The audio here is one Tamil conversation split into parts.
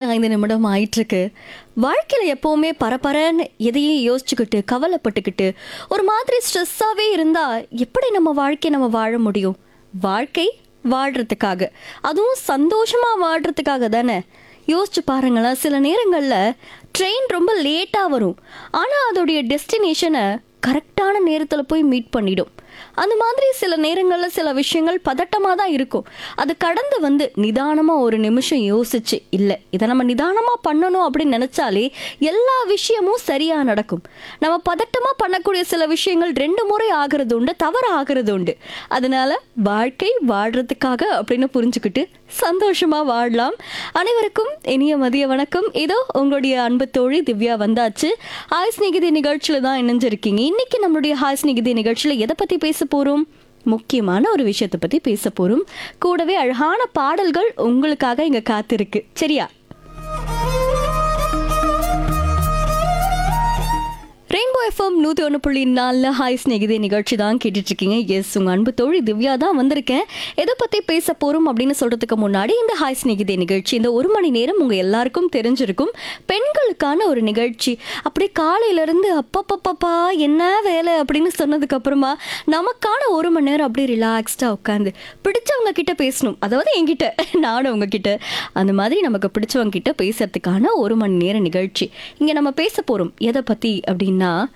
ஐந்து நிமிடம் ஆயிட்டிருக்கு வாழ்க்கையில் எப்போவுமே பரபரன்னு எதையும் யோசிச்சுக்கிட்டு கவலைப்பட்டுக்கிட்டு ஒரு மாதிரி ஸ்ட்ரெஸ்ஸாகவே இருந்தால் எப்படி நம்ம வாழ்க்கையை நம்ம வாழ முடியும் வாழ்க்கை வாழ்கிறதுக்காக அதுவும் சந்தோஷமாக வாழ்கிறதுக்காக தானே யோசிச்சு பாருங்களேன் சில நேரங்களில் ட்ரெயின் ரொம்ப லேட்டாக வரும் ஆனால் அதோடைய டெஸ்டினேஷனை கரெக்டான நேரத்தில் போய் மீட் பண்ணிடும் அந்த மாதிரி சில நேரங்களில் சில விஷயங்கள் பதட்டமாக தான் இருக்கும் அது கடந்து வந்து நிதானமாக ஒரு நிமிஷம் யோசிச்சு இல்லை இதை நம்ம நிதானமாக பண்ணணும் அப்படின்னு நினச்சாலே எல்லா விஷயமும் சரியாக நடக்கும் நம்ம பதட்டமாக பண்ணக்கூடிய சில விஷயங்கள் ரெண்டு முறை ஆகிறது உண்டு தவறு ஆகிறது உண்டு அதனால வாழ்க்கை வாழ்றதுக்காக அப்படின்னு புரிஞ்சுக்கிட்டு சந்தோஷமாக வாழலாம் அனைவருக்கும் இனிய மதிய வணக்கம் இதோ உங்களுடைய அன்பு தோழி திவ்யா வந்தாச்சு ஹாய் ஸ்நேகிதி நிகழ்ச்சியில் தான் இணைஞ்சிருக்கீங்க இன்னைக்கு நம்மளுடைய ஹாய் ஸ்நேகிதி நிகழ்ச்சியில் எதை பற்றி பேச போகிறோம் முக்கியமான ஒரு விஷயத்தை பற்றி பேச போகிறோம் கூடவே அழகான பாடல்கள் உங்களுக்காக இங்கே காத்திருக்கு சரியா ரெயின்போ எஃப்எம் நூற்றி ஒன்று புள்ளி நாலில் ஹாய் ஸ்நேகிதே நிகழ்ச்சி தான் கேட்டுட்ருக்கீங்க எஸ் உங்கள் அன்பு தோழி திவ்யா தான் வந்திருக்கேன் எதை பற்றி பேச போகிறோம் அப்படின்னு சொல்கிறதுக்கு முன்னாடி இந்த ஹாய் ஸ்நேகிதே நிகழ்ச்சி இந்த ஒரு மணி நேரம் உங்கள் எல்லாருக்கும் தெரிஞ்சிருக்கும் பெண்களுக்கான ஒரு நிகழ்ச்சி அப்படியே காலையிலேருந்து அப்பப்பப்பப்பா என்ன வேலை அப்படின்னு சொன்னதுக்கப்புறமா நமக்கான ஒரு மணி நேரம் அப்படியே ரிலாக்ஸ்டாக உட்காந்து பிடிச்சவங்க கிட்ட பேசணும் அதாவது என்கிட்ட நானும் உங்ககிட்ட அந்த மாதிரி நமக்கு பிடிச்சவங்க கிட்ட பேசுறதுக்கான ஒரு மணி நேர நிகழ்ச்சி இங்கே நம்ம பேச போகிறோம் எதை பற்றி அப்படின்னா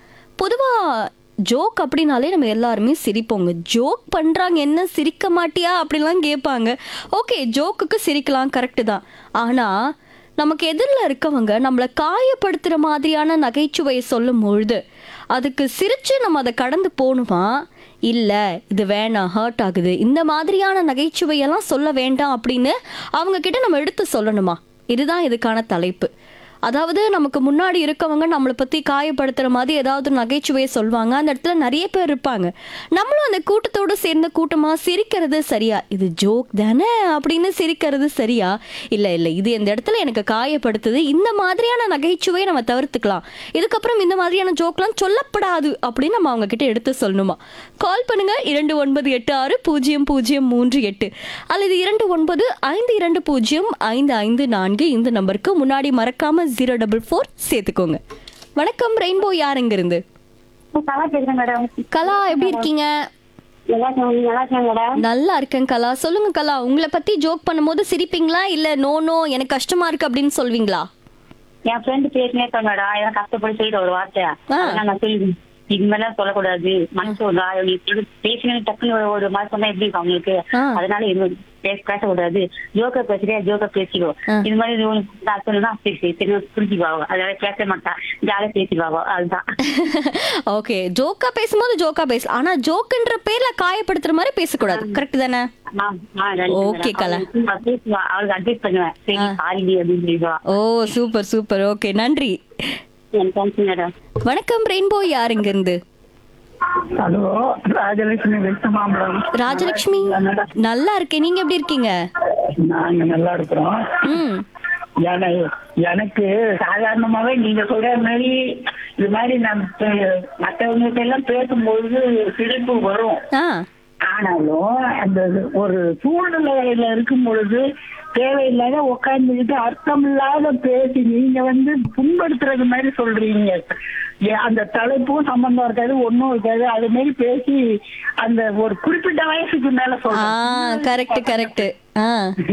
பொதுவாக ஜோக் அப்படின்னாலே நம்ம எல்லாருமே சிரிப்போங்க ஜோக் பண்ணுறாங்க என்ன சிரிக்க மாட்டியா அப்படிலாம் கேட்பாங்க ஓகே ஜோக்குக்கு சிரிக்கலாம் கரெக்டு தான் ஆனால் நமக்கு எதிரில் இருக்கவங்க நம்மளை காயப்படுத்துகிற மாதிரியான நகைச்சுவையை சொல்லும் பொழுது அதுக்கு சிரித்து நம்ம அதை கடந்து போகணுமா இல்லை இது வேணாம் ஹர்ட் ஆகுது இந்த மாதிரியான நகைச்சுவையெல்லாம் சொல்ல வேண்டாம் அப்படின்னு அவங்க கிட்ட நம்ம எடுத்து சொல்லணுமா இதுதான் இதுக்கான தலைப்பு அதாவது நமக்கு முன்னாடி இருக்கவங்க நம்மளை பற்றி காயப்படுத்துகிற மாதிரி ஏதாவது ஒரு நகைச்சுவையை சொல்லுவாங்க அந்த இடத்துல நிறைய பேர் இருப்பாங்க நம்மளும் அந்த கூட்டத்தோடு சேர்ந்த கூட்டமாக சிரிக்கிறது சரியா இது ஜோக் தானே அப்படின்னு சிரிக்கிறது சரியா இல்லை இல்லை இது இந்த இடத்துல எனக்கு காயப்படுத்துது இந்த மாதிரியான நகைச்சுவையை நம்ம தவிர்த்துக்கலாம் இதுக்கப்புறம் இந்த மாதிரியான ஜோக்லாம் சொல்லப்படாது அப்படின்னு நம்ம அவங்க கிட்ட எடுத்து சொல்லணுமா கால் பண்ணுங்க இரண்டு ஒன்பது எட்டு ஆறு பூஜ்ஜியம் பூஜ்ஜியம் மூன்று எட்டு அல்லது இரண்டு ஒன்பது ஐந்து இரண்டு பூஜ்ஜியம் ஐந்து ஐந்து நான்கு இந்த நம்பருக்கு முன்னாடி மறக்காம ஜீரோ டபுள் ஃபோர் சேர்த்துக்கோங்க வணக்கம் ரெயின்போ யார் எங்க இருந்து நல்லா பேசுறேன் மேடம் கலா எப்படி இருக்கீங்க நல்லா இருக்கேன் நீங்க நல்லா இருக்கேன் மேடம் நல்லா இருக்கேன் கலா சொல்லுங்க கலா உங்களை பத்தி ஜோக் பண்ணும்போது சிரிப்பீங்களா இல்ல நோ நோ எனக்கு கஷ்டமா இருக்கு அப்படின்னு சொல்வீங்களா என் ஃப்ரெண்டு பேசினே இருக்கா மேடம் எனக்கு கஷ்டப்பட்டு சொல்லிட்டு ஒரு வார்த்தை அதெல்லாம் நான் சொல்லி இது மாதிரிலாம் சொல்லக்கூடாது மனசு ஒரு ஆ- இது பேசினே டக்குன்னு ஒரு- ஒரு மாதிரி சொன்னா எப்படி இருக்கும் அவங்களுக்கு ஆ. அதனால இது பேச பேசக்கூடாது ஜோக்க பேசுறியா ஜோக்க பேசிக்கோ ஆ. இது மாதிரி இது உனக்கு நான் சொன்னா சரி சரி சரி புரிஞ்சுக்குவாங்க அதனால பேச மாட்டான் ஜாலியா பேசிக்குவாங்க அதுதான் ஓகே ஜோக்கா பேசும்போது ஜோக்கா பேசலாம் ஆனா ஜோக்குன்ற பேர்ல காயப்படுத்துற மாதிரி பேசக்கூடாது கரெக்ட் தானே ஆ, ஆ, நன்றி Okay, மேடம். கலா. அவளுக்கு நான் பேசுவா அவளுக்கு அட்வைஸ் பண்ணுவேன் சரி சாரி அப்படின்னு சொல்லிடுவா ஓ சூப்பர் சூப்பர் ஓகே நன்றி தேங்க்ஸ் மேடம் வணக்கம் ரெயின்போ யார் இங்க இருந்து ஹலோ ராஜலட்சுமி வெச்சமாம்பலம் ராஜலட்சுமி நல்லா இருக்கேன் நீங்க எப்படி இருக்கீங்க நாங்க நல்லா இருக்கிறோம் ம் என- எனக்கு சாதாரணமாவே நீங்க சொல்ற மாதிரி இது மாதிரி நம்ம மற்றவங்க எல்லாம் பேசும்போது சிரிப்பு வரும் ஆ ஆனாலும் அந்த ஒரு சூழ்நிலையில இருக்கும் பொழுது தேவையில்லாத உட்கார்ந்துக்கிட்டு அர்த்தம் இல்லாத பேசி நீங்க வந்து புண்படுத்துறது மாதிரி சொல்றீங்க ஏ- அந்த தலைப்பும் சம்பந்தம் இருக்காது ஒண்ணும் இருக்காது அது மாதிரி பேசி அந்த ஒரு குறிப்பிட்ட வயசுக்கு மேல ஆ சொல்றேன் கரெக்ட் கரெக்ட் ஆ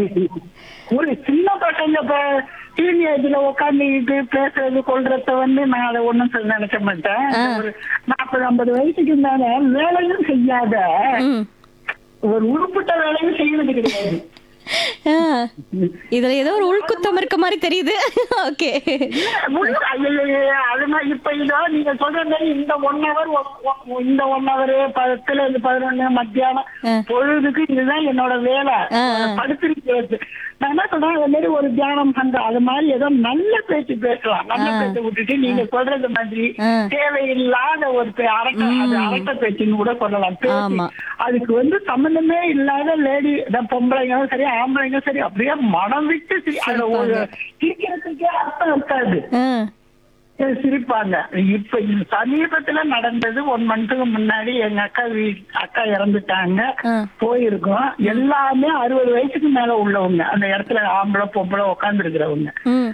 ஒரு சின்ன பசங்க இப்ப டீனேஜ்ல உட்காந்துக்கிட்டு பேசுறது கொள்றத வந்து நான் அதை ஒண்ணும் சொல்ல நினைக்க மாட்டேன் ஆ. ஒரு நாற்பது ஐம்பது வயசுக்கு மேல வேலையும் செய்யாத ம் ஒரு உருப்பட்ட வேலையும் செய்யறது கிடையாது ஆ. இதுல ஏதோ ஒரு உள்குத்தம் இருக்க மாதிரி தெரியுது ஓகே முழு- ஐயையையே, அது மாதிரி இப்ப இதோ நீங்க சொல்ற மாதிரி இந்த ஒன் ஹவர் இந்த ஒன் ஹவர் பத்துல இருந்து பதினொன்னு மத்தியானம் ஆ. பொழுதுக்கு இதுதான் என்னோட வேலை ஆ, ஆ. படுத்திருக்கு நான் என்ன சொல்றேன் அது மாதிரி ஒரு தியானம் பண்றேன் அது மாதிரி ஏதோ நல்ல பேச்சு பேசலாம் நல்ல ஆ. பேச்சை விட்டுட்டு நீங்க சொல்றது மாதிரி ஆ. தேவையில்லாத ஒரு பே- அரட்ட அது அரட்ட பேச்சுன்னு கூட சொல்லலாம் பேச்சு. ஆமா. அதுக்கு வந்து சம்பந்தமே இல்லாத லேடி பொம்பளைங்களும் சரி ஆம்பளைங்களும் சரி அப்படியே மனம் விட்டு சி- அதுல ஒரு சிரிக்கிறதுக்கே அர்த்தம் இருக்காது ஆ அஹ் சிரிப்பாங்க இப்ப இது சமீபத்துல நடந்தது ஒன் மந்த்துக்கு முன்னாடி எங்க அக்கா வீ அக்கா இறந்துட்டாங்க ஆ. போயிருக்கோம் எல்லாமே அறுபது வயசுக்கு மேல உள்ளவங்க அந்த இடத்துல ஆம்பளை பொம்பளை உட்கார்ந்து இருக்கிறவங்க ம்